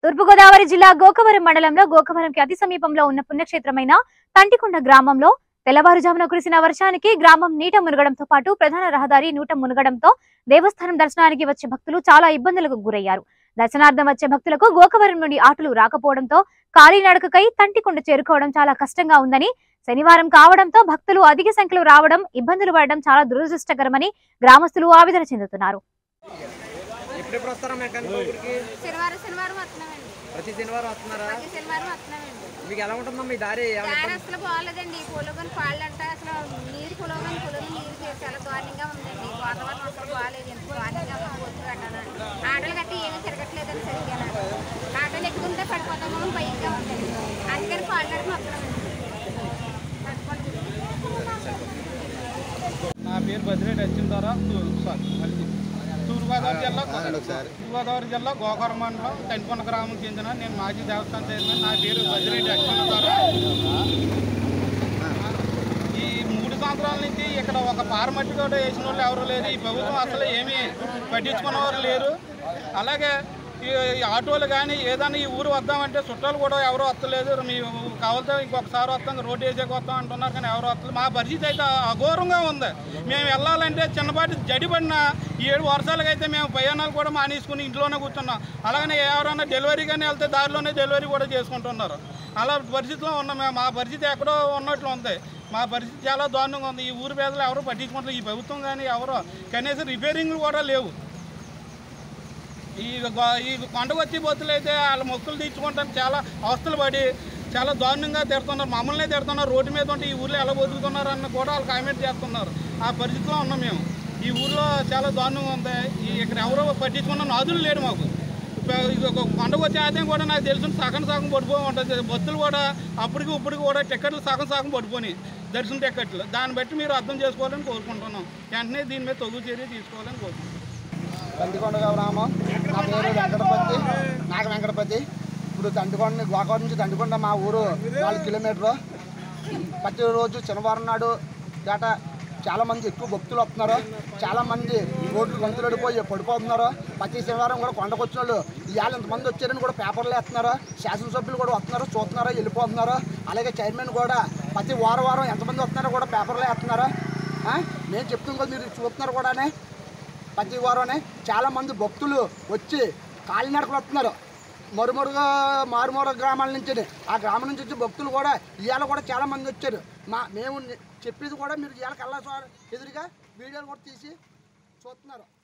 తూర్పుగోదావరి జిల్లా గోకవరం మండలంలో గోకవరంకి అతి సమీపంలో ఉన్న పుణ్యక్షేత్రమైన తంటికొండ గ్రామంలో తెల్లవారుజామున కురిసిన వర్షానికి గ్రామం నీట మునగడంతో పాటు ప్రధాన రహదారి నూట మునగడంతో దేవస్థానం దర్శనానికి వచ్చే భక్తులు చాలా ఇబ్బందులకు గురయ్యారు దర్శనార్థం వచ్చే భక్తులకు గోకవరం నుండి ఆటోలు రాకపోవడంతో కాలినడకకై తంటికొండ చేరుకోవడం చాలా కష్టంగా ఉందని శనివారం కావడంతో భక్తులు అధిక సంఖ్యలో రావడం ఇబ్బందులు పడడం చాలా దురదృష్టకరమని గ్రామస్తులు ఆవేదన చెందుతున్నారు ఎప్పుడెప్పుడు వస్తారా మెకానిక్ ఊరికి శనివారం శనివారం వస్తున్నామండి ప్రతి శనివారం వస్తున్నారా ప్రతి శనివారం వస్తున్నామండి మీకు ఎలా ఉంటుందా మీ దారి ఏమైనా దారి అసలు బాగాలేదండి పొలగని పాళ్ళు అంటే అసలు నీరు పొలగని పొలం నీరు చేసి చాలా దారుణంగా ఉందండి వాతావరణం అసలు బాగాలేదు ఎంత దారుణంగా ఉంది వచ్చి కట్టాను ఆటలు కట్టి ఏమీ తిరగట్లేదని సరిగ్గా ఆటలు ఎక్కుతుంటే పడిపోతామో భయంగా ఉందండి అందుకని పాళ్ళు నడిపి వస్తున్నామండి నా పేరు బదిరెడ్డి వచ్చిన ద్వారా తూర్పుగోదావరి జిల్లా తూర్పుగోదావరి జిల్లా గోకవరం మండలం టెన్కొండ గ్రామం చెందిన నేను మాజీ దేవస్థానం చైర్మన్ నా పేరు బదిరెడ్డి వచ్చిన ద్వారా ఈ మూడు సంవత్సరాల నుంచి ఇక్కడ ఒక పారమట్టి కూడా వేసిన వాళ్ళు ఎవరు లేరు ఈ ప్రభుత్వం అసలు ఏమీ పట్టించుకున్నవారు లేరు అలాగే ఈ ఈ ఆటోలు కానీ ఏదైనా ఈ ఊరు వద్దామంటే చుట్టాలు కూడా ఎవరు వస్తలేదు మీ కావాలితే ఇంకొకసారి వస్తాం రోడ్డు వేసేకి వస్తాం అంటున్నారు కానీ ఎవరు వస్తలేదు మా పరిస్థితి అయితే అఘోరంగా ఉంది మేము వెళ్ళాలంటే చిన్నపాటి జడిపడిన ఈ ఏడు వర్షాలకు అయితే మేము ప్రయాణాలు కూడా మానేసుకుని ఇంట్లోనే కూర్చున్నాం అలాగనే ఎవరైనా డెలివరీ కానీ వెళ్తే దారిలోనే డెలివరీ కూడా చేసుకుంటున్నారు అలా పరిస్థితిలో ఉన్నాం మేము మా పరిస్థితి ఎక్కడో ఉన్నట్లు ఉంది మా పరిస్థితి చాలా దారుణంగా ఉంది ఈ ఊరు పేదలు ఎవరు పట్టించుకుంటారు ఈ ప్రభుత్వం కానీ ఎవరు కనీసం రిపేరింగ్లు కూడా లేవు ఈ గో- ఈ కొండకు వచ్చి బొత్తులు అయితే వాళ్ళ మొక్కులు తీర్చుకుంటానికి చాలా అవస్థలు పడి చాలా దారుణంగా తిడుతున్నారు మమ్మల్ని తిడుతున్నారు రోడ్డు మీద ఉంటే ఈ ఊర్లో ఎలా బతుకుతున్నారు అన్న కూడా వాళ్ళు కామెంట్ చేస్తున్నారు ఆ పరిస్థితిలో ఉన్నాం మేము ఈ ఊర్లో చాలా దారుణంగా ఉంది ఈ ఇక్కడ ఎవరో పట్టించుకున్న నాదులు లేడు మాకు ఇప్ప- ఇది ఒక కొండకు వచ్చే ఆదాయం కూడా నాకు తెలిసిన సగం సగం పడిపోయి ఉంటుంది బొత్తులు కూడా అప్పటికి ఇప్పటికి కూడా టికెట్లు సగం సగం పడిపోయి దర్శన టికెట్లు దాన్ని బట్టి మీరు అర్థం చేసుకోవాలని కోరుకుంటున్నాం వెంటనే దీని మీద తగు చర్య తీసుకోవాలని కోరుకుంటున్నాం తంటికొండ గ్రామం నా పేరు వెంకటపతి నాగ వెంకటపతి ఇప్పుడు తంటికొండ గోకవరం నుంచి తంటికొండ మా ఊరు నాలుగు కిలోమీటర్లు ప్రతిరోజు శనివారం నాడు దాట చాలా మంది ఎక్కువ భక్తులు వస్తున్నారు చాలా మంది రోడ్లు గంతులు పడిపోయి పడిపోతున్నారు ప్రతి శనివారం కూడా కొండకు వచ్చిన వాళ్ళు ఇవాళ ఇంతమంది వచ్చారని కూడా పేపర్లు వేస్తున్నారు శాసనసభ్యులు కూడా వస్తున్నారు చూస్తున్నారు వెళ్ళిపోతున్నారు అలాగే చైర్మన్ కూడా ప్రతి వారం వారం ఎంతమంది వస్తున్నారో కూడా పేపర్లు వేస్తున్నారు ఆ? నేను చెప్తుంది కదా మీరు చూస్తున్నారు కూడానే ప్రతి వారమే చాలా మంది భక్తులు వచ్చి కాలినడకలు వస్తున్నారు మరుమరుగా మారుమూర గ్రామాల నుంచి ఆ గ్రామం నుంచి వచ్చి భక్తులు కూడా ఇవాళ కూడా చాలా మంది వచ్చారు మా మేము చెప్పేది కూడా మీరు ఇవాళ కల్లా ఎదురుగా వీడియోలు కూడా తీసి చూస్తున్నారు